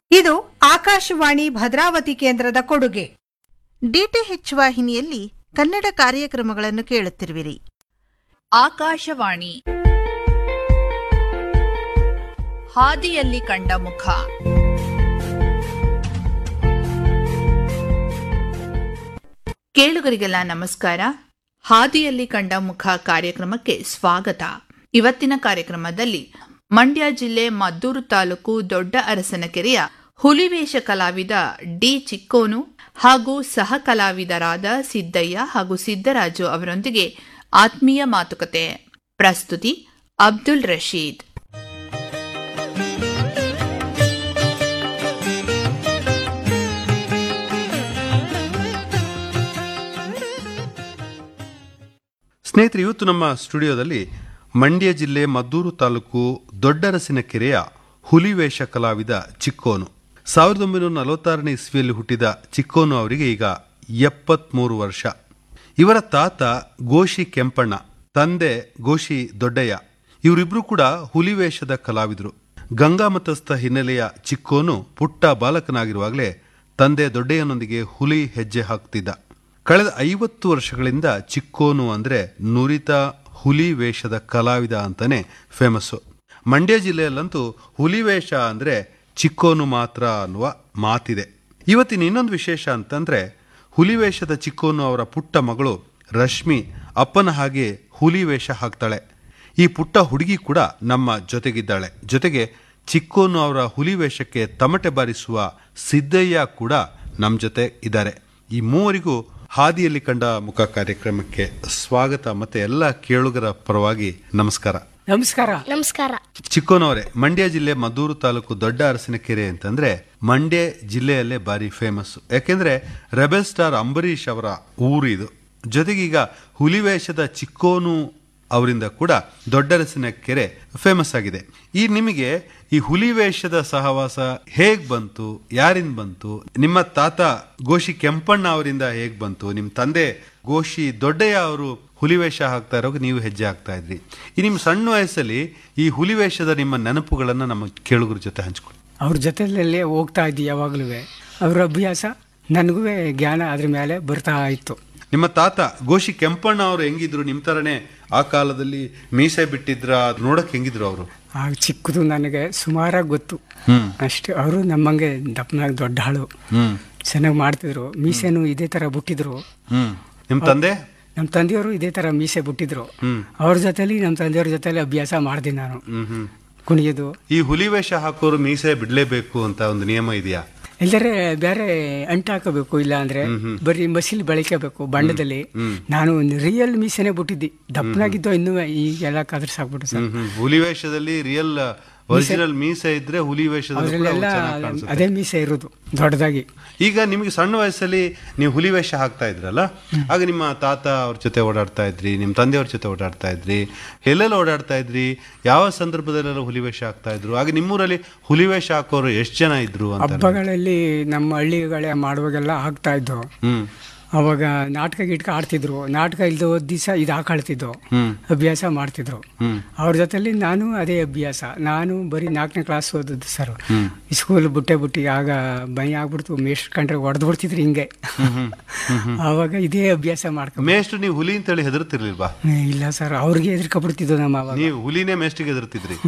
ಇದು ಆಕಾಶವಾಣಿ ಭದ್ರಾವತಿ ಕೇಂದ್ರದ ಕೊಡುಗೆ ಡಿಟಿಎಚ್ ವಾಹಿನಿಯಲ್ಲಿ ಕನ್ನಡ ಕಾರ್ಯಕ್ರಮಗಳನ್ನು ಕೇಳುತ್ತಿರುವಿರಿ ಆಕಾಶವಾಣಿ ಹಾದಿಯಲ್ಲಿ ಕಂಡ ಮುಖ ಕೇಳುಗರಿಗೆಲ್ಲ ನಮಸ್ಕಾರ ಹಾದಿಯಲ್ಲಿ ಕಂಡ ಮುಖ ಕಾರ್ಯಕ್ರಮಕ್ಕೆ ಸ್ವಾಗತ ಇವತ್ತಿನ ಕಾರ್ಯಕ್ರಮದಲ್ಲಿ ಮಂಡ್ಯ ಜಿಲ್ಲೆ ಮದ್ದೂರು ತಾಲೂಕು ದೊಡ್ಡ ಅರಸನಕೆರೆಯ ಹುಲಿವೇಷ ಕಲಾವಿದ ಡಿ ಚಿಕ್ಕೋನು ಹಾಗೂ ಸಹ ಕಲಾವಿದರಾದ ಸಿದ್ದಯ್ಯ ಹಾಗೂ ಸಿದ್ದರಾಜು ಅವರೊಂದಿಗೆ ಆತ್ಮೀಯ ಮಾತುಕತೆ ಪ್ರಸ್ತುತಿ ಅಬ್ದುಲ್ ರಶೀದ್ ಸ್ನೇಹಿತರೆ ಇವತ್ತು ನಮ್ಮ ಸ್ಟುಡಿಯೋದಲ್ಲಿ ಮಂಡ್ಯ ಜಿಲ್ಲೆ ಮದ್ದೂರು ತಾಲೂಕು ದೊಡ್ಡರಸಿನ ಕೆರೆಯ ಹುಲಿವೇಷ ಕಲಾವಿದ ಚಿಕ್ಕೋನು ಸಾವಿರದ ಒಂಬೈನೂರ ನಲವತ್ತಾರನೇ ಇಸ್ವಿಯಲ್ಲಿ ಹುಟ್ಟಿದ ಚಿಕ್ಕೋನು ಅವರಿಗೆ ಈಗ ಎಪ್ಪತ್ಮೂರು ವರ್ಷ ಇವರ ತಾತ ಗೋಶಿ ಕೆಂಪಣ್ಣ ತಂದೆ ಗೋಶಿ ದೊಡ್ಡಯ್ಯ ಇವರಿಬ್ರು ಕೂಡ ಹುಲಿವೇಷದ ಕಲಾವಿದರು ಗಂಗಾಮತಸ್ಥ ಹಿನ್ನೆಲೆಯ ಚಿಕ್ಕೋನು ಪುಟ್ಟ ಬಾಲಕನಾಗಿರುವಾಗಲೇ ತಂದೆ ದೊಡ್ಡಯ್ಯನೊಂದಿಗೆ ಹುಲಿ ಹೆಜ್ಜೆ ಹಾಕ್ತಿದ್ದ ಕಳೆದ ಐವತ್ತು ವರ್ಷಗಳಿಂದ ಚಿಕ್ಕೋನು ಅಂದ್ರೆ ನುರಿತ ಹುಲಿ ವೇಷದ ಕಲಾವಿದ ಅಂತಾನೆ ಫೇಮಸ್ಸು ಮಂಡ್ಯ ಜಿಲ್ಲೆಯಲ್ಲಂತೂ ಹುಲಿ ವೇಷ ಅಂದ್ರೆ ಚಿಕ್ಕೋನು ಮಾತ್ರ ಅನ್ನುವ ಮಾತಿದೆ ಇವತ್ತಿನ ಇನ್ನೊಂದು ವಿಶೇಷ ಅಂತಂದ್ರೆ ಹುಲಿ ವೇಷದ ಚಿಕ್ಕೋನು ಅವರ ಪುಟ್ಟ ಮಗಳು ರಶ್ಮಿ ಅಪ್ಪನ ಹಾಗೆ ಹುಲಿ ವೇಷ ಹಾಕ್ತಾಳೆ ಈ ಪುಟ್ಟ ಹುಡುಗಿ ಕೂಡ ನಮ್ಮ ಜೊತೆಗಿದ್ದಾಳೆ ಜೊತೆಗೆ ಚಿಕ್ಕೋನು ಅವರ ಹುಲಿ ವೇಷಕ್ಕೆ ತಮಟೆ ಬಾರಿಸುವ ಸಿದ್ದಯ್ಯ ಕೂಡ ನಮ್ಮ ಜೊತೆ ಇದ್ದಾರೆ ಈ ಮೂವರಿಗೂ ಹಾದಿಯಲ್ಲಿ ಕಂಡ ಮುಖ ಕಾರ್ಯಕ್ರಮಕ್ಕೆ ಸ್ವಾಗತ ಮತ್ತೆ ಎಲ್ಲ ಕೇಳುಗರ ಪರವಾಗಿ ನಮಸ್ಕಾರ ನಮಸ್ಕಾರ ನಮಸ್ಕಾರ ಚಿಕ್ಕೋನವರೇ ಮಂಡ್ಯ ಜಿಲ್ಲೆ ಮದ್ದೂರು ತಾಲೂಕು ದೊಡ್ಡ ಅರಸಿನಕೆರೆ ಅಂತಂದ್ರೆ ಮಂಡ್ಯ ಜಿಲ್ಲೆಯಲ್ಲೇ ಬಾರಿ ಫೇಮಸ್ ಯಾಕೆಂದ್ರೆ ರೆಬೆಲ್ ಸ್ಟಾರ್ ಅಂಬರೀಷ್ ಅವರ ಊರು ಇದು ಜೊತೆಗೀಗ ಹುಲಿವೇಷದ ಚಿಕ್ಕೋನು ಅವರಿಂದ ಕೂಡ ದೊಡ್ಡರಸಿನ ಕೆರೆ ಫೇಮಸ್ ಆಗಿದೆ ಈ ನಿಮಗೆ ಈ ಹುಲಿ ವೇಷದ ಸಹವಾಸ ಹೇಗ್ ಬಂತು ಯಾರಿಂದ ಬಂತು ನಿಮ್ಮ ತಾತ ಗೋಶಿ ಕೆಂಪಣ್ಣ ಅವರಿಂದ ಹೇಗ್ ಬಂತು ನಿಮ್ಮ ತಂದೆ ಗೋಶಿ ದೊಡ್ಡಯ್ಯ ಅವರು ಹುಲಿವೇಷ ಹಾಕ್ತಾ ಇರೋವಾಗ ನೀವು ಹೆಜ್ಜೆ ಹಾಕ್ತಾ ಇದ್ರಿ ಈ ನಿಮ್ಮ ಸಣ್ಣ ವಯಸ್ಸಲ್ಲಿ ಈ ಹುಲಿವೇಷದ ನಿಮ್ಮ ನೆನಪುಗಳನ್ನ ನಮ್ಮ ಕೇಳುಗರ ಜೊತೆ ಹಂಚ್ಕೊಳ್ಳಿ ಅವ್ರ ಜೊತೆಲಲ್ಲೇ ಹೋಗ್ತಾ ಇದ್ದಿ ಯಾವಾಗಲೂ ಅವ್ರ ಅಭ್ಯಾಸ ನನಗೂ ಜ್ಞಾನ ಅದ್ರ ಮೇಲೆ ಬರ್ತಾ ಇತ್ತು ನಿಮ್ಮ ತಾತ ಗೋಶಿ ಕೆಂಪಣ್ಣ ಅವರು ಹೆಂಗಿದ್ರು ನಿಮ್ ತರನೇ ಆ ಕಾಲದಲ್ಲಿ ಮೀಸೆ ಬಿಟ್ಟಿದ್ರ ಅದ್ ನೋಡಕ್ ಹೆಂಗಿದ್ರು ಅವರು ಆಗ ಚಿಕ್ಕದು ನನಗೆ ಸುಮಾರಾಗಿ ಗೊತ್ತು ಹ್ಮ್ ಅಷ್ಟೇ ಅವರು ನಮ್ಮಂಗೆ ದಪ್ಪನಾಗಿ ದೊಡ್ಡ ಆಳು ಹ್ಮ್ ಚೆನ್ನಾಗಿ ಮಾಡ್ತಿದ್ರು ಮೀಸೆನೂ ಇದೇ ಥರ ಬಿಟ್ಟಿದ್ರು ಹ್ಮ್ ನಿಮ್ ತಂದೆ ನಮ್ಮ ತಂದೆಯವರು ಇದೇ ಥರ ಮೀಸೆ ಬಿಟ್ಟಿದ್ರು ಹ್ಮ್. ಅವ್ರ ಜೊತೆಲಿ ನಮ್ಮ ತಂದೆಯವ್ರ ಜೊತೆಲಿ ಅಭ್ಯಾಸ ಮಾಡಿದೆ ನಾನು ಹ್ಮ್ ಹ್ಮ್ ಕುಣಿಯೋದು ಈ ಹುಲಿ ವೇಷ ಹಾಕೋರು ಮೀಸೆ ಬಿಡ್ಲೇಬೇಕು ಅಂತ ಒಂದು ನಿಯಮ ಇದೆಯಾ ಎಲ್ಲರೇ ಬೇರೆ ಅಂಟು ಹಾಕಬೇಕು ಇಲ್ಲ ಅಂದ್ರೆ ಬರೀ ಮಸಿಲ್ ಬೆಳಿಕೋಬೇಕು ಬಣ್ಣದಲ್ಲಿ ನಾನು ರಿಯಲ್ ಮೀಸೆನೆ ಬಿಟ್ಟಿದ್ದಿ ದಪ್ಪನಾಗಿದ್ದು ಇನ್ನೂ ಈಗೆಲ್ಲ ಕದ್ರ ಸಾಕ್ಬಿಟ್ಟು ಸರ್ ಹ್ಮ್ ಹ್ಮ್ ಹುಲಿ ವೇಷದಲ್ಲಿ ರಿಯಲ್ ಒರಿಜಿನಲ್ ಮೀಸೆ ಇದ್ರೆ ಹುಲಿ ವೇಷದಲ್ಲಿ ಕೂಡ ಅದ್ರಲ್ಲೆಲ್ಲ ಚೆನ್ನಾಗ್ ಕಾಣ್ಸುತ್ತೆ. ಅದೇ ಮೀಸೆ ಇರೋದು ದೊಡ್ಡದಾಗಿ ಈಗ ನಿಮಗೆ ಸಣ್ಣ ವಯಸ್ಸಲ್ಲಿ ನೀವು ಹುಲಿ ವೇಷ ಹಾಕ್ತಾ ಇದ್ರಲ್ಲ ಆಗ ನಿಮ್ಮ ತಾತ ಅವ್ರ ಜೊತೆ ಓಡಾಡ್ತಾ ಇದ್ರಿ ನಿಮ್ಮ ತಂದೆಯವ್ರ ಜೊತೆ ಓಡಾಡ್ತಾ ಇದ್ರಿ ಎಲ್ಲೆಲ್ಲ ಓಡಾಡ್ತಾ ಇದ್ರಿ ಯಾವ ಸಂದರ್ಭದಲ್ಲೆಲ್ಲ ಹುಲಿ ವೇಷ ಹಾಕ್ತಾ ಇದ್ರು ಆಗ ನಿಮ್ಮೂರಲ್ಲಿ ಹುಲಿ ವೇಷ ಹಾಕೋರು ಎಷ್ಟು ಜನ ಇದ್ರು ಅಂತ ಹಬ್ಬಗಳಲ್ಲಿ ನಮ್ಮ ಹಳ್ಳಿಗಳೇ ಮಾಡುವಾಗೆಲ್ಲ ಆಗ್ತಾ ಇದ್ದು ಹ್ಮ್ ಅವಾಗ ನಾಟಕ ಗಿಟ್ಕ ಆಡ್ತಿದ್ರು ನಾಟಕ ಇಲ್ದ ಹೋದ ದಿವಸ ಇದು ಹಾಕಾಳ್ತಿದ್ದು ಹ್ಮ್ ಅಭ್ಯಾಸ ಮಾಡ್ತಿದ್ರು ಹ್ಮ್ ಅವ್ರ ಜೊತೆಲಿ ನಾನು ಅದೇ ಅಭ್ಯಾಸ ನಾನು ಬರೀ ನಾಲ್ಕನೇ ಕ್ಲಾಸ್ ಓದದ್ದು ಸರ್ ಸ್ಕೂಲ್ ಬುಟ್ಟೆ ಬುಟ್ಟಿ ಆಗ ಭಯ ಆಗ್ಬಿಡ್ತು ಮೇಷ್ಟ್ರ ಕಂಡ್ರೆ ಹೊಡೆದು ಬಿಡ್ತಿದ್ರು ಹಿಂಗೆ ಆವಾಗ ಇದೇ ಅಭ್ಯಾಸ ಮಾಡ್ಕೊ ಮೇಷ್ಟ್ರು ನೀವು ಹುಲಿ ಅಂತೇಳಿ ಹೆದರ್ತಿರ್ಲಿಲ್ವಾ ಇಲ್ಲ ಸರ್ ಅವ್ರಿಗೆ ಎದುರ್ಕೊಬಿಡ್ತಿದ್ದು ನಮ್ಮ ಅವಾಗ ನೀವು ಹುಲಿನೇ ಮೇಷ್ಟಿಗೆ ಹೆದರ್ತಿದ್ರಿ